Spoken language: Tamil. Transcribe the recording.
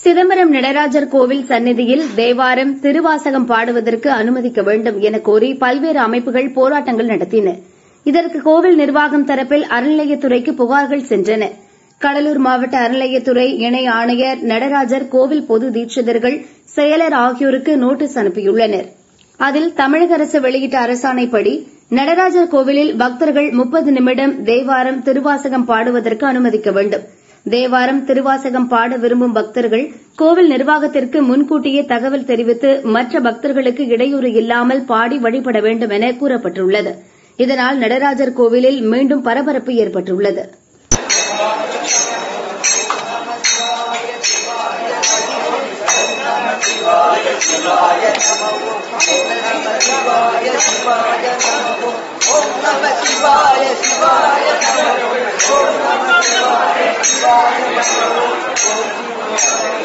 சிதம்பரம் நடராஜர் கோவில் சந்நிதியில் தேவாரம் திருவாசகம் பாடுவதற்கு அனுமதிக்க வேண்டும் என கோரி பல்வேறு அமைப்புகள் போராட்டங்கள் நடத்தின இதற்கு கோவில் நிர்வாகம் தரப்பில் அறநிலையத்துறைக்கு புகார்கள் சென்றன கடலூர் மாவட்ட அறநிலையத்துறை இணை ஆணையர் நடராஜர் கோவில் பொது தீட்சிதர்கள் செயலர் ஆகியோருக்கு நோட்டீஸ் அனுப்பியுள்ளனர் அதில் தமிழக அரசு வெளியிட்ட அரசாணைப்படி நடராஜர் கோவிலில் பக்தர்கள் முப்பது நிமிடம் தேவாரம் திருவாசகம் பாடுவதற்கு அனுமதிக்க வேண்டும் தேவாரம் திருவாசகம் பாட விரும்பும் பக்தர்கள் கோவில் நிர்வாகத்திற்கு முன்கூட்டியே தகவல் தெரிவித்து மற்ற பக்தர்களுக்கு இடையூறு இல்லாமல் பாடி வழிபட வேண்டும் என கூறப்பட்டுள்ளது இதனால் நடராஜர் கோவிலில் மீண்டும் பரபரப்பு ஏற்பட்டுள்ளது சிவாய